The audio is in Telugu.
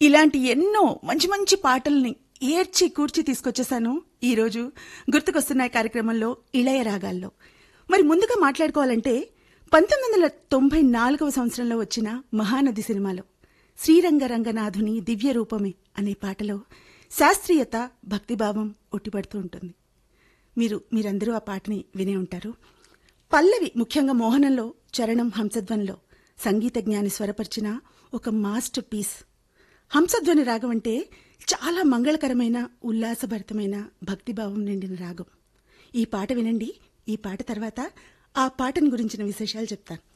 ఇలాంటి ఎన్నో మంచి మంచి పాటల్ని ఏర్చి కూర్చి తీసుకొచ్చేసాను ఈరోజు గుర్తుకొస్తున్నాయి కార్యక్రమంలో ఇళయ రాగాల్లో మరి ముందుగా మాట్లాడుకోవాలంటే పంతొమ్మిది వందల తొంభై నాలుగవ సంవత్సరంలో వచ్చిన మహానది సినిమాలో శ్రీరంగ రంగనాథుని దివ్య రూపమే అనే పాటలో శాస్త్రీయత భక్తిభావం ఒట్టిపడుతూ ఉంటుంది మీరు మీరందరూ ఆ పాటని వినే ఉంటారు పల్లవి ముఖ్యంగా మోహనంలో చరణం హంసధ్వనిలో సంగీత జ్ఞాని స్వరపరిచిన ఒక మాస్టర్ పీస్ హంసధ్వని రాగం అంటే చాలా మంగళకరమైన ఉల్లాసభరితమైన భక్తిభావం నిండిన రాగం ఈ పాట వినండి ఈ పాట తర్వాత ఆ పాటను గురించిన విశేషాలు చెప్తాను